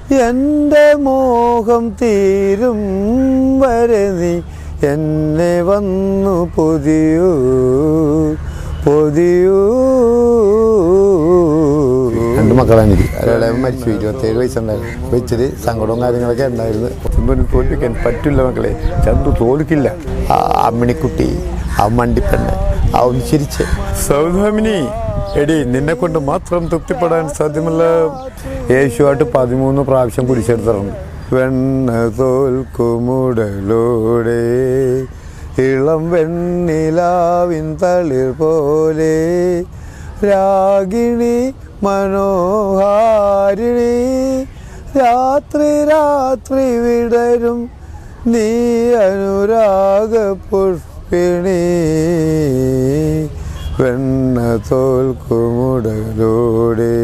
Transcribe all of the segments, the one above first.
എൻ്റെ മോഹം തീരും വരെ നീ എന്നെ വന്നു പൊതിയൂ പൊതിയൂ രണ്ട് മക്കളാണ് എനിക്ക് ഒരാളെ മരിച്ചു ഇരുപത്തേഴ് വയസ്സുണ്ടായിരുന്നു അപ്പോൾ ഇച്ചിരി സങ്കടവും കാര്യങ്ങളൊക്കെ ഉണ്ടായിരുന്നു ചന്തുവിന് തോൽപ്പിക്കാൻ പറ്റില്ല മക്കളെ ചന്തു തോൽക്കില്ല ആ അമ്മിണിക്കുട്ടി ആ മണ്ടിപ്പെണ്ണ് ആ ഒന്ന് ചിരിച്ച് സൗദാമിനി എടി നിന്നെ കൊണ്ട് മാത്രം തൃപ്തിപ്പെടാൻ സാധ്യമല്ല യേശുവായിട്ട് പതിമൂന്ന് പ്രാവശ്യം കുരിശെടുത്തിട്ടുണ്ട് വെണ്ണ തോൽക്കുമുടലോടെ ഇളം വെണ്ണിലാവിൻ തളിർ പോലെ രാഗിണി മനോഹാരിണി രാത്രി രാത്രി വിടരും നീ അനുരാഗ പുഷ്പിണി വെണ്ണ തോൽക്കുമുടലോടെ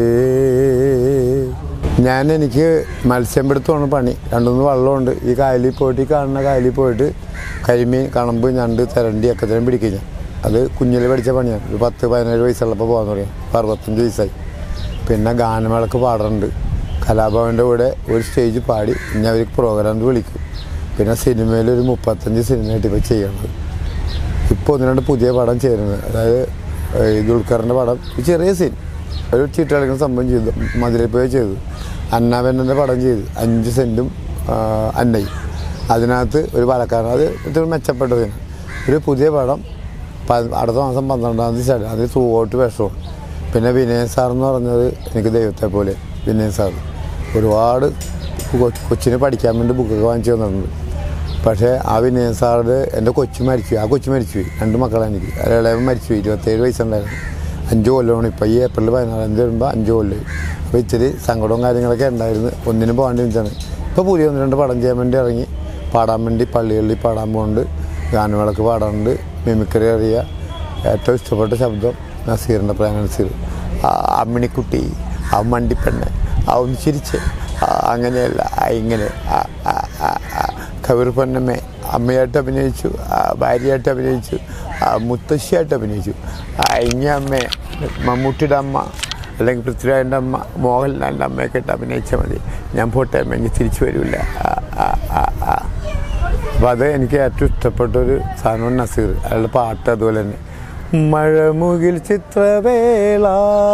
ഞാൻ എനിക്ക് മത്സ്യം പിടുത്തമാണ് പണി രണ്ടുമൂന്ന് വള്ളമുണ്ട് ഈ കായലിൽ പോയിട്ട് ഈ കാണുന്ന കായലിൽ പോയിട്ട് കരിമീൻ കണമ്പ് ഞണ്ട് തെരണ്ടി ഒക്കെ തരം പിടിക്കും ഞാൻ അത് കുഞ്ഞിൽ പഠിച്ച പണിയാണ് ഒരു പത്ത് പതിനേഴ് വയസ്സുള്ളപ്പോൾ പോകാൻ തുടങ്ങി ഇപ്പോൾ അറുപത്തഞ്ച് വയസ്സായി പിന്നെ ഗാനമേളക്ക് പാടാറുണ്ട് കലാഭവൻ്റെ കൂടെ ഒരു സ്റ്റേജ് പാടി ഇനി അവർക്ക് പ്രോഗ്രാം വിളിക്കും പിന്നെ സിനിമയിൽ ഒരു മുപ്പത്തഞ്ച് സിനിമയായിട്ട് ഇപ്പോൾ ചെയ്യണത് ഇപ്പോൾ ഒന്ന് രണ്ട് പുതിയ പടം ചേരുന്നത് അതായത് ഏഹ്, ദുൽഖറിൻ്റെ പടം ഒരു ചെറിയ സീൻ ഒരു ചീട്ട് കളിക്കുന്ന സംഭവം ചെയ്തു മധുരപ്പുഴ ചെയ്തു അന്നാബെന്നൻ്റെ പടം ചെയ്തു അഞ്ച് സെൻറ്റും അന്നയും അതിനകത്ത് ഒരു പലക്കാരൻ അത് ഇത്തിരി മെച്ചപ്പെട്ടതിന് ഒരു പുതിയ പടം പ- അടുത്ത മാസം പന്ത്രണ്ടാം തീയതി സ്റ്റാർട്ട് അത് തൂവോട്ട് വേഷവും പിന്നെ വിനയൻ സാർ എന്ന് പറഞ്ഞത് എനിക്ക് ദൈവത്തെ പോലെ വിനയൻ സാർ ഒരുപാട് കൊ- കൊച്ചിന് പഠിക്കാൻ വേണ്ടി ബുക്കൊക്കെ വാങ്ങിച്ചു തന്നിട്ടുണ്ട് പക്ഷേ ആ വിനയൻ സാറ് എൻ്റെ കൊച്ചു മരിച്ചു ആ കൊച്ചു മരിച്ചു പോയി രണ്ട് മക്കളാണ് എനിക്ക് ഇളയവൻ മരിച്ചു പോയി ഇരുപത്തേഴ് വയസ്സുണ്ടായിരുന്നു അഞ്ച് കൊല്ലമാണ് ഇപ്പോൾ ഈ ഏപ്രിൽ പതിനാറാം തീയതി വരുമ്പോൾ അഞ്ച് കൊല്ലം അപ്പോൾ ഇച്ചിരി സങ്കടവും കാര്യങ്ങളൊക്കെ ഉണ്ടായിരുന്നു ഒന്നിനും പോകാണ്ട് നിൽച്ചാണ് ഇപ്പോൾ പുതിയ ഒന്ന് രണ്ട് പടം ചെയ്യാൻ വേണ്ടി ഇറങ്ങി പാടാൻ വേണ്ടി പള്ളികളിൽ പാടാൻ പോകുന്നുണ്ട് ഗാനമേളക്ക് പാടാറുണ്ട് മിമിക്രി അറിയുക ഏറ്റവും ഇഷ്ടപ്പെട്ട ശബ്ദം നസീറിൻ്റെ പ്രേമ നസീർ ആ അമ്മിണിക്കുട്ടി ആ മണ്ടിപ്പെണ്ണ് ആ ഒന്ന് ചിരിച്ച് ആ അങ്ങനെയല്ല ആ ഇങ്ങനെ ആ ആ ആ ആ കവിർ പൊന്നമ്മ അമ്മയായിട്ട് അഭിനയിച്ചു ആ ഭാര്യയായിട്ട് അഭിനയിച്ചു ആ മുത്തശ്ശിയായിട്ട് അഭിനയിച്ചു ആ ഇങ്ങമ്മ മമ്മൂട്ടിയുടെ അമ്മ അല്ലെങ്കിൽ പൃഥ്വിരാജിൻ്റെ അമ്മ മോഹൻലാലിൻ്റെ അമ്മയൊക്കെ ഇട്ട് അഭിനയിച്ചാൽ മതി ഞാൻ പോട്ടെ അമ്മ ഇനി തിരിച്ചു വരില്ല ആ ആ ആ ആ അപ്പം അത് എനിക്ക് ഏറ്റവും ഇഷ്ടപ്പെട്ട ഒരു സാധനമാണ് നസീർ അയാളുടെ പാട്ട് അതുപോലെ തന്നെ മഴമുകിൽ ചിത്രവേള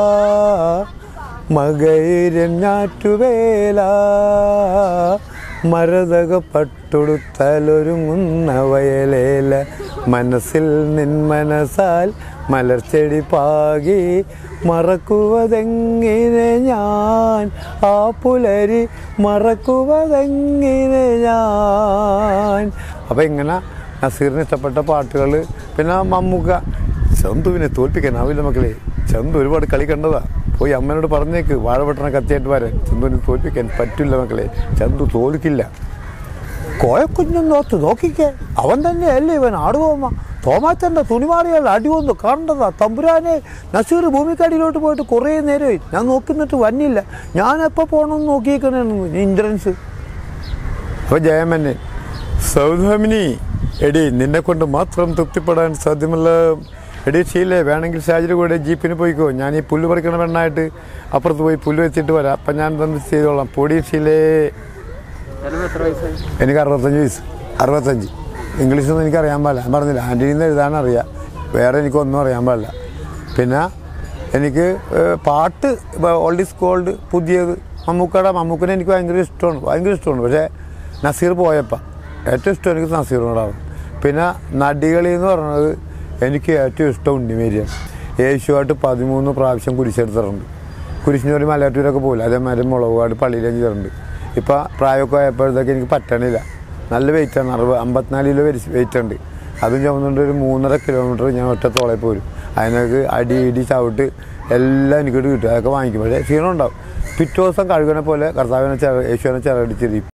മകൈരൻ ഞാറ്റുവേല മരതക പട്ടൊടുത്താലൊരുങ്ങുന്ന വയലേല മനസ്സിൽ നിൻ മനസ്സാൽ മലർച്ചെടി പാകി മറക്കുവതെങ്ങനെ ഞാൻ ആ പുലരി മറക്കുവതെങ്ങനെ ഞാൻ അപ്പം ഇങ്ങനെ നസീറിന് ഇഷ്ടപ്പെട്ട പാട്ടുകൾ പിന്നെ മമ്മൂക്ക ചന്തുവിനെ തോൽപ്പിക്കാനാവില്ല മക്കളെ ചന്തു ഒരുപാട് കളി കണ്ടതാ പോയി അമ്മനോട് പറഞ്ഞേക്ക് വാഴപെട്ടണ കത്തിയായിട്ട് വരാൻ ചന്തുവിനെ തോൽപ്പിക്കാൻ പറ്റില്ല മക്കളെ ചന്തു തോൽക്കില്ല കോയക്കുഞ്ഞും നോത്ത് നോക്കിക്കേ അവൻ തന്നെയല്ലേ ഇവൻ ആടുവോമ്മ തോമാച്ചൻ്റെ തുണിമാറിയാൽ അടിവന്ന് കാണേണ്ടതാ തമ്പുരാനെ നസീർ ഭൂമിക്കടിയിലോട്ട് പോയിട്ട് കുറേ നേരമായി ഞാൻ നോക്കുന്നിട്ട് വന്നില്ല ഞാൻ എപ്പോൾ പോകണമെന്ന് നോക്കിയേക്കണേ ഇൻഷുറൻസ് അപ്പോൾ ജയമന്നെ സൗദാമിനി എടി നിന്നെ കൊണ്ട് മാത്രം തൃപ്തിപ്പെടാൻ സാധ്യമല്ല എടി ഷീലേ വേണമെങ്കിൽ ഷാജിയുടെ കൂടെ ജീപ്പിന് പോയിക്കോ ഞാൻ ഈ പുല്ല് പറിക്കണ പെണ്ണായിട്ട് അപ്പുറത്ത് പോയി പുല്ല് വെച്ചിട്ട് വരാം അപ്പം ഞാൻ തന്ന് ചെയ്തോളാം പൊടി ഷീലേ എത്ര വയസ്സായി എനിക്ക് അറുപത്തഞ്ച് വയസ്സ് അറുപത്തഞ്ച് ഇംഗ്ലീഷൊന്നും എനിക്ക് അറിയാൻ പാടില്ല ഞാൻ പറഞ്ഞില്ല ആൻറ്റണിയിൽ നിന്ന് എഴുതാനറിയാം വേറെ എനിക്കൊന്നും അറിയാൻ പാടില്ല പിന്നെ എനിക്ക് ഏഹ്, പാട്ട് ഓൾഡ് ഈസ് ഗോൾഡ് പുതിയത് മമ്മൂക്കയുടെ മമ്മൂക്കിനെ എനിക്ക് ഭയങ്കര ഇഷ്ടമാണ് ഭയങ്കര ഇഷ്ടമാണ് പക്ഷേ നസീർ പോയപ്പോൾ ഏറ്റവും ഇഷ്ടം എനിക്ക് നസീറിനോടാണ് പിന്നെ നടികളി എന്ന് പറയുന്നത് എനിക്ക് ഏറ്റവും ഇഷ്ടം ഉണ്ണിമേരിയാണ് യേശുവായിട്ട് പതിമൂന്ന് പ്രാവശ്യം കുരിശെടുത്തിട്ടുണ്ട് കുരിശിനൊരു മലയാറ്റൂരൊക്കെ പോകില്ല അതേമാതിരി മുളകുപാട് പള്ളിയിലും ചെയ്തിട്ടുണ്ട് ഇപ്പം പ്രായമൊക്കെ ആയപ്പോഴത്തേക്ക് എനിക്ക് പറ്റണില്ല നല്ല വെയിറ്റാണ് അറുപത് അമ്പത്തിനാല് കിലോ വെയിറ്റ് ഉണ്ട് അതും ചുമന്നുകൊണ്ട് ഒരു മൂന്നര കിലോമീറ്റർ ഞാൻ ഒറ്റ തോളയിൽ പോരും അതിനൊക്കെ അടി ഇടി ചവിട്ട് എല്ലാം എനിക്കിട്ട് കിട്ടും അതൊക്കെ വാങ്ങിക്കും പക്ഷേ ക്ഷീണം ഉണ്ടാവും പിറ്റേ ദിവസം കഴുകനെ പോലെ കർത്താവിനെ ചിറ യേശുവിനെ ചിറടിച്ചിരിക്കും